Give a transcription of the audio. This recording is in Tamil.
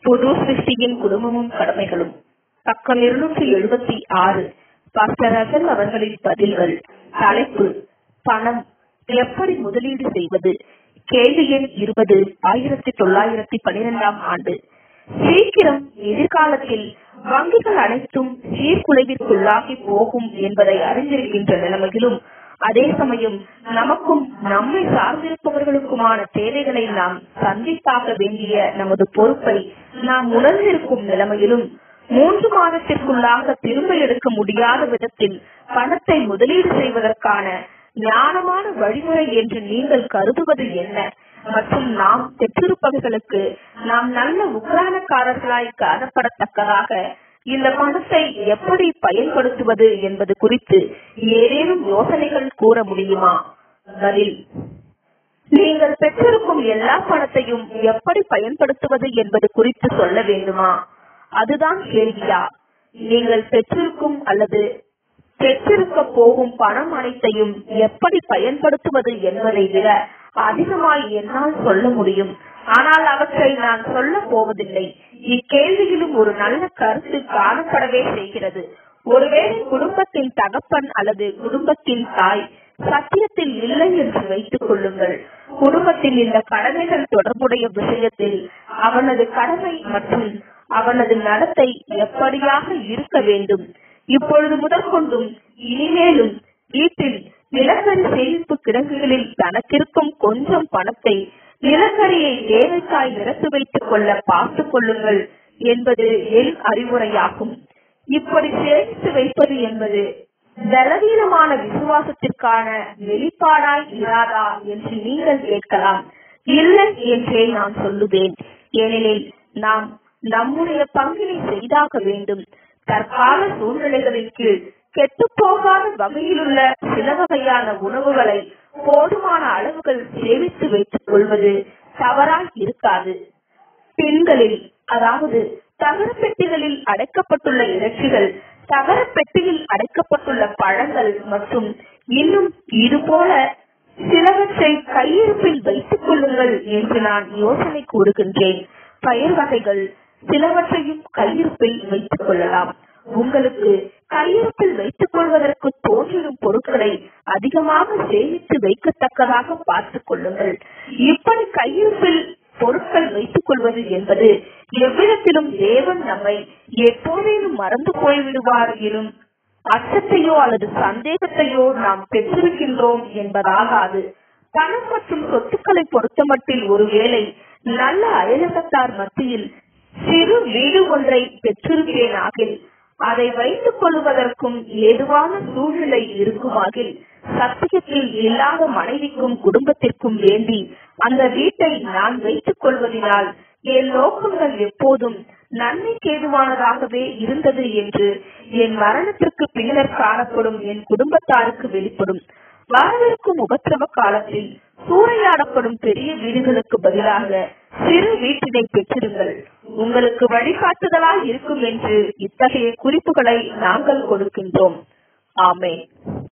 புது சிருஷ்டியின் குடும்பமும் கடமைகளும் பக்கம் இருநூற்றி எழுபத்தி ஆறு பாஸ்டர் அசல் அவர்களின் பதில்கள் தலைப்பு பணம் எப்படி முதலீடு செய்வது கேள்வி எண் இருபது ஆயிரத்தி தொள்ளாயிரத்தி பனிரெண்டாம் ஆண்டு சீக்கிரம் எதிர்காலத்தில் வங்கிகள் அனைத்தும் சீர்குலைவிற்குள்ளாகி போகும் என்பதை அறிந்திருக்கின்ற நிலைமையிலும் அதே சமயம் நமக்கும் நம்மை சார்ந்திருப்பவர்களுக்குமான தேவைகளை நாம் சந்தித்தாக வேண்டிய நமது பொறுப்பை நாம் உணர்ந்திருக்கும் நிலைமையிலும் மூன்று மாதத்திற்குள்ளாக திரும்ப எடுக்க முடியாத விதத்தில் பணத்தை முதலீடு செய்வதற்கான ஞானமான வழிமுறை என்று நீங்கள் கருதுவது என்ன மற்றும் நாம் பெற்றிருப்பவர்களுக்கு நாம் நல்ல உக்ரானக்காரர்களாய் காணப்படத்தக்கதாக இந்த பணத்தை எப்படி பயன்படுத்துவது என்பது குறித்து ஏதேனும் யோசனைகள் கூற முடியுமா பதில் நீங்கள் பெற்றிருக்கும் எல்லா பணத்தையும் எப்படி பயன்படுத்துவது என்பது குறித்து சொல்ல வேண்டுமா அதுதான் கேள்வியா நீங்கள் பெற்றிருக்கும் அல்லது பெற்றிருக்க போகும் பணம் அனைத்தையும் எப்படி பயன்படுத்துவது என்பதை விட அதிகமாய் என்னால் சொல்ல முடியும் ஆனால் அவற்றை நான் சொல்ல போவதில்லை இக்கேள்வியிலும் ஒரு நல்ல கருத்து காணப்படவே செய்கிறது ஒருவேளை குடும்பத்தின் தகப்பன் அல்லது குடும்பத்தின் தாய் சத்தியத்தில் இல்லை என்று வைத்துக் கொள்ளுங்கள் குடும்பத்தில் இந்த கடமைகள் தொடர்புடைய விஷயத்தில் அவனது கடமை மற்றும் அவனது நடத்தை எப்படியாக இருக்க வேண்டும் இப்பொழுது முதற்கொண்டும் இனிமேலும் வீட்டில் நிலக்கரி சேமிப்பு கிடங்குகளில் தனக்கிருக்கும் கொஞ்சம் பணத்தை நிலக்கரியை தேவைக்காய் நிரப்பி வைத்துக் கொள்ள பார்த்துக் கொள்ளுங்கள் என்பது என் அறிவுரையாகும் இப்படி சேமித்து வைப்பது என்பது பலவீனமான விசுவாசத்திற்கான வெளிப்பாடாய் இராதா என்று நீங்கள் கேட்கலாம் இல்லை என்றே நான் சொல்லுவேன் ஏனெனில் நாம் நம்முடைய பங்கினை செய்தாக வேண்டும் தற்கால சூழ்நிலைகளின் கீழ் கெட்டுப்போகாத வகையிலுள்ள சில வகையான உணவுகளை போதுமான அளவுகள் சேமித்து வைத்துக் கொள்வது தவறாய் இருக்காது பெண்களில் அதாவது தகர பெட்டிகளில் அடைக்கப்பட்டுள்ள இறைச்சிகள் தகர பெட்டியில் அடைக்கப்பட்டுள்ள பழங்கள் மற்றும் இன்னும் இது போல சிலவற்றை கையிருப்பில் வைத்துக் கொள்ளுங்கள் என்று நான் யோசனை கூறுகின்றேன் பயிர் வகைகள் சிலவற்றையும் கையிருப்பில் வைத்துக் கொள்ளலாம் உங்களுக்கு கையிருப்பில் வைத்துக் கொள்வதற்கு தோன்றிடும் பொருட்களை அதிகமாக சேமித்து வைக்கத்தக்கதாக பார்த்துக் கொள்ளுங்கள் இப்படி கையிருப்பில் பொருட்கள் வைத்துக் கொள்வது என்பது எவ்விதத்திலும் தேவன் நம்மை எப்போதேனும் மறந்து போய்விடுவார் எனும் அச்சத்தையோ அல்லது சந்தேகத்தையோ நாம் பெற்றிருக்கின்றோம் என்பதாகாது பணம் மற்றும் சொத்துக்களை பொறுத்தமட்டில் ஒருவேளை நல்ல அயலகத்தார் மத்தியில் சிறு வீடு ஒன்றை பெற்றிருப்பேனாகில் அதை வைத்துக் கொள்வதற்கும் ஏதுவான சூழ்நிலை இருக்குமாகில் சத்தியத்தில் இல்லாத மனைவிக்கும் குடும்பத்திற்கும் வேண்டி அந்த வீட்டை நான் வைத்துக் கொள்வதனால் என் நோக்கங்கள் எப்போதும் நன்மைக்கு ஏதுவானதாகவே இருந்தது என்று என் மரணத்திற்கு பின்னர் காணப்படும் என் குடும்பத்தாருக்கு வெளிப்படும் வரவிருக்கும் உபத்திரவ காலத்தில் சூறையாடப்படும் பெரிய வீடுகளுக்கு பதிலாக சிறு வீட்டினை பெற்றிருங்கள் உங்களுக்கு வழிகாட்டுதலாய் இருக்கும் என்று இத்தகைய குறிப்புகளை நாங்கள் கொடுக்கின்றோம் ஆமே